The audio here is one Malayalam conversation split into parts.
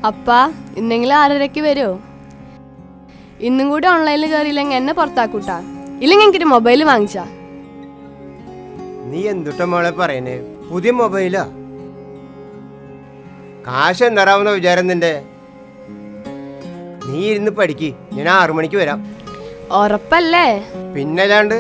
അപ്പാ ഇന്നെങ്കിലും ആറരയ്ക്ക് വരുമോ ഇന്നും കൂടി ഓൺലൈനിൽ കയറിയില്ലെങ്കിൽ എന്നെ പുറത്താക്കൂട്ടാ ഇല്ലെങ്കിൽ എനിക്കൊരു മൊബൈൽ വാങ്ങിച്ചാ നീ എന്തുട്ട മോളെ പറയുന്നേ പുതിയ മൊബൈലാ കാശ് എന്താറാവുന്ന വിചാരം നിന്റെ നീ ഇരുന്ന് പഠിക്ക് ഞാൻ ആറു മണിക്ക് വരാം ഉറപ്പല്ലേ പിന്നല്ലാണ്ട്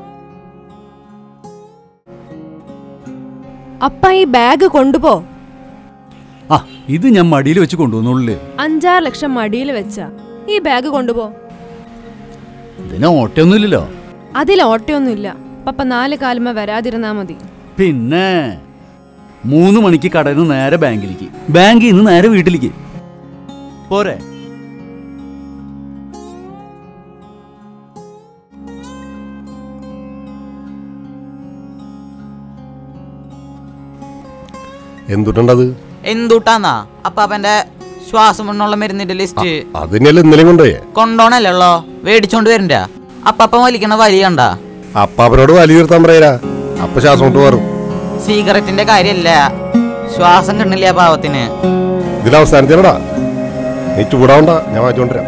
അപ്പ ഈ ബാഗ് കൊണ്ടുപോ ആ ഇത് ഞാൻ മടിയിൽ വെച്ച് കൊണ്ടുവന്നുള്ളേ അഞ്ചാറ് ലക്ഷം മടിയിൽ വെച്ച ഈ ബാഗ് കൊണ്ടുപോ ഇതിന് ഓട്ടയൊന്നുമില്ലല്ലോ അതിൽ ഓട്ടയൊന്നുമില്ല പപ്പ നാല് കാലുമ വരാതിരുന്നാ മതി പിന്നെ മൂന്ന് മണിക്ക് കടയിൽ നിന്ന് നേരെ ബാങ്കിലേക്ക് ബാങ്കിൽ നിന്ന് നേരെ വീട്ടിലേക്ക് പോരെ എന്തുട്ടുണ്ടത് എന്തുട്ടാന്നാ അപ്പാപ്പന്റെ ശ്വാസം മുന്നുള്ള മരുന്നിന്റെ ലിസ്റ്റ് അത് തന്നെയല്ലേ ഇന്നലെയും കൊണ്ടുപോയേ കൊണ്ടോണല്ലോ വേടിച്ചോണ്ട് വരണ്ട അപ്പാപ്പൻ വലിക്കണ വലി കണ്ട അപ്പാപ്പനോട് വലിയ നിർത്താൻ പറയരാ അപ്പൊ ശ്വാസം കൊണ്ട് മാറും സിഗരറ്റിന്റെ കാര്യല്ല ശ്വാസം കിട്ടണില്ല ആ പാവത്തിന് ഇതിൽ അവസാനത്തേനടാ നീ ചൂടാവണ്ട ഞാൻ മാറ്റിക്കൊണ്ടിരാം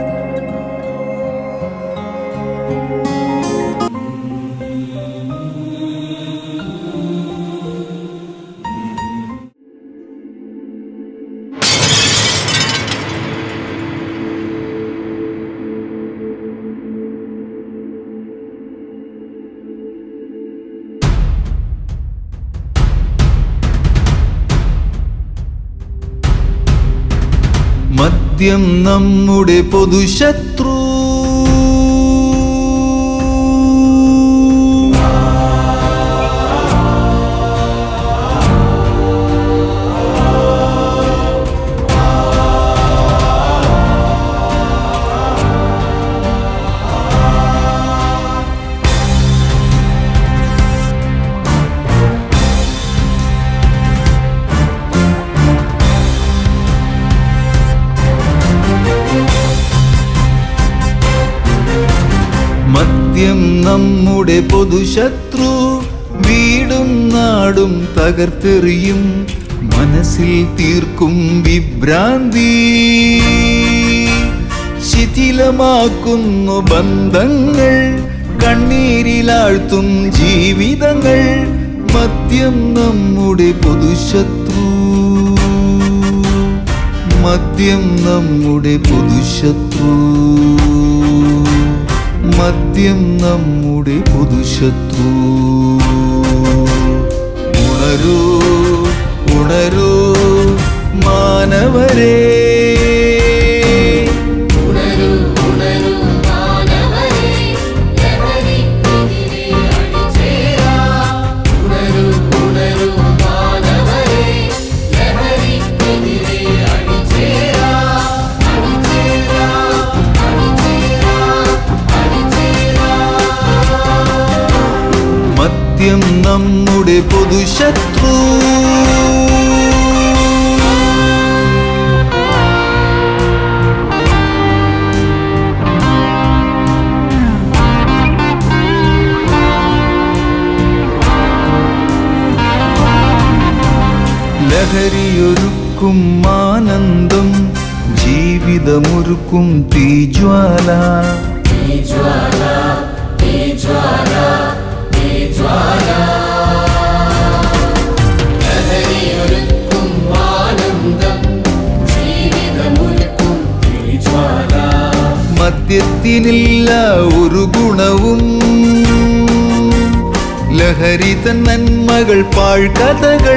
മദ്യം നമ്മുടെ പൊതുശത്രു മദ്യം നമ്മുടെ പൊതുശത്രു വീടും നാടും തകർത്തെറിയും മനസ്സിൽ തീർക്കും വിഭ്രാന്തി ശിഥിലമാക്കുന്നു ബന്ധങ്ങൾ കണ്ണീരിലാഴ്ത്തും ജീവിതങ്ങൾ മദ്യം നമ്മുടെ പൊതുശത്രു മദ്യം നമ്മുടെ പൊതുശത്രു മദ്യം നമ്മുടെ പൊതുശത്രു ഉണരൂ ഉണരൂ മാനവരേ മദ്യം നമ്മുടെ പൊതുശത്രു ലഹരിയൊരുക്കും ആനന്ദം ജീവിതമൊരുക്കും തീജ്വാല മദ്യത്തിനില്ല ഒരു ഗുണവും ലഹരി തൻ നന്മകൾ പാഴ്കഥകൾ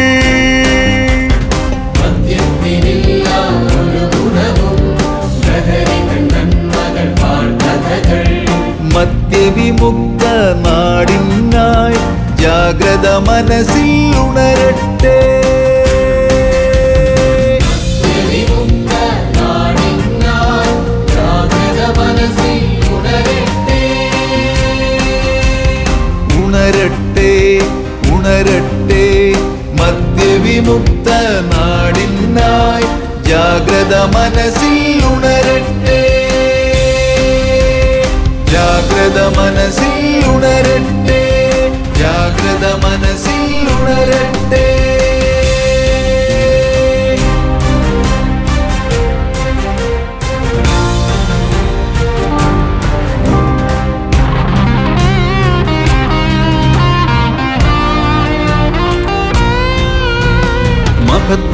മദ്യവിമുക്ത നാടിനായി ജാഗ്രത മനസ്സിൽ ഉണരട്ടെ ഉണരട്ടെ ഉണരട്ടെ മദ്യവിമുക്ത നാടിനായി ജാഗ്രത മനസ്സിൽ ഉണരട്ടെ ജാഗ്രത മനസ്സിൽ ഉണരട്ടെ ജാഗ്രത മനസ്സിൽ ഉണരട്ടെ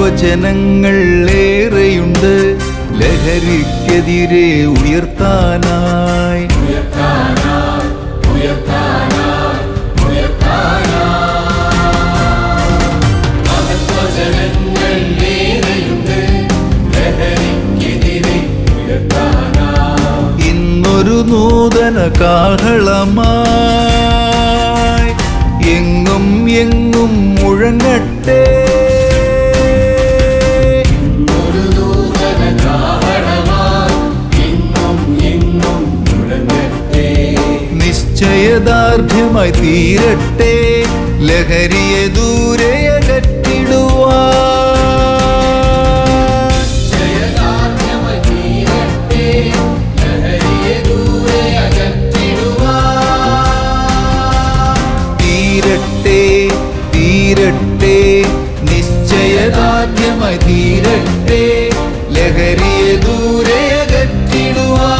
വചനങ്ങൾ ഏറെയുണ്ട് ലഹരിക്കെതിരെ ഉയർത്താനായി ഇന്നൊരു നൂതന കാഹളമായി എങ്ങും എങ്ങും മുഴങ്ങട്ടെ നിശ്ചയദാർഢ്യമായി തീരട്ടെ ലഹരിയെ ദൂരെ അകറ്റിടുവാൻ തീരട്ടെ തീരട്ടെ നിശ്ചയദാർഢ്യമായി തീരട്ടെ ലഹരിയെ ദൂരെ അകറ്റിടുവാൻ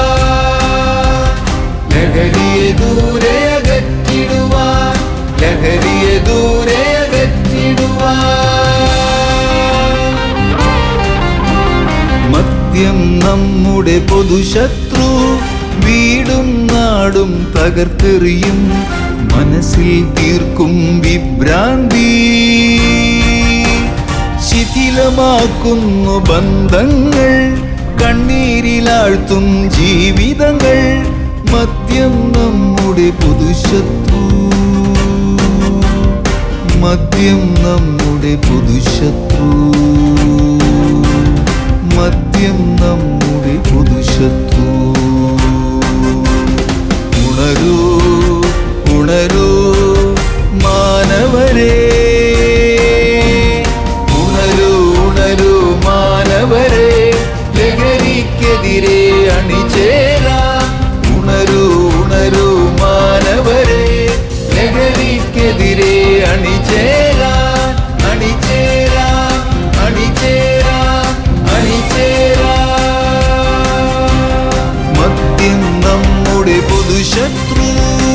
ലഹരിയെ ദൂരെ അകറ്റിടുവാൻ ലഹരിയെ ദൂരെ അകറ്റിടുവാൻ മദ്യം നമ്മുടെ പൊതുശത്രു വീടും നാടും തകർത്തെറിയും മനസ്സിൽ തീർക്കും വിഭ്രാന്തി ശിഥിലമാക്കുന്നു ബന്ധങ്ങൾ കണ്ണീരിലാഴ്ത്തും ജീവിതങ്ങൾ മദ്യം നമ്മുടെ പൊതുശത്രു മദ്യം നമ്മുടെ പൊതുശത്രു മദ്യം നമ്മുടെ പൊതുശത്രു ഉണരൂ ഉണരൂ മാനവരേ ഉണരൂ ഉണരൂ മാനവരേ ലഹരിക്കെതിരെ അണിചേരാ ഉണരൂ ഉണരൂ മാനവരേ ലഹരിക്കെതിരെ അണിചേരാ അണിചേരാ അണിചേരാ അണിചേരാ മദ്യം നമ്മുടെ പൊതുശത്രു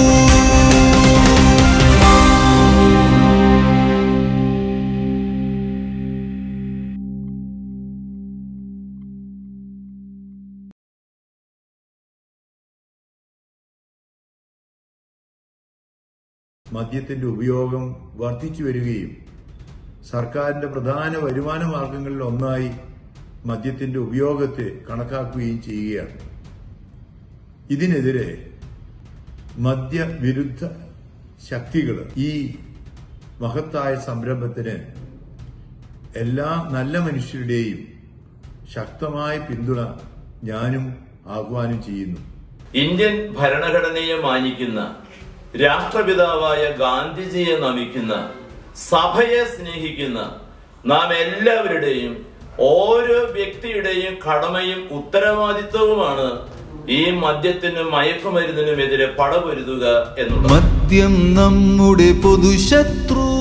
മദ്യത്തിന്റെ ഉപയോഗം വർദ്ധിച്ചു വരികയും സർക്കാരിന്റെ പ്രധാന വരുമാന മാർഗങ്ങളിൽ ഒന്നായി മദ്യത്തിന്റെ ഉപയോഗത്തെ കണക്കാക്കുകയും ചെയ്യുകയാണ് ഇതിനെതിരെ മദ്യവിരുദ്ധ ശക്തികൾ ഈ മഹത്തായ സംരംഭത്തിന് എല്ലാ നല്ല മനുഷ്യരുടെയും ശക്തമായ പിന്തുണ ഞാനും ആഹ്വാനം ചെയ്യുന്നു ഇന്ത്യൻ ഭരണഘടനയെ മാനിക്കുന്ന രാഷ്ട്രപിതാവായ ഗാന്ധിജിയെ നമിക്കുന്ന സഭയെ സ്നേഹിക്കുന്ന നാം എല്ലാവരുടെയും ഓരോ വ്യക്തിയുടെയും കടമയും ഉത്തരവാദിത്വവുമാണ് ഈ മദ്യത്തിനും മയക്കുമരുന്നിനുമെതിരെ പടപൊരുതുക എന്നുള്ളത് മദ്യം നമ്മുടെ പൊതുശത്രു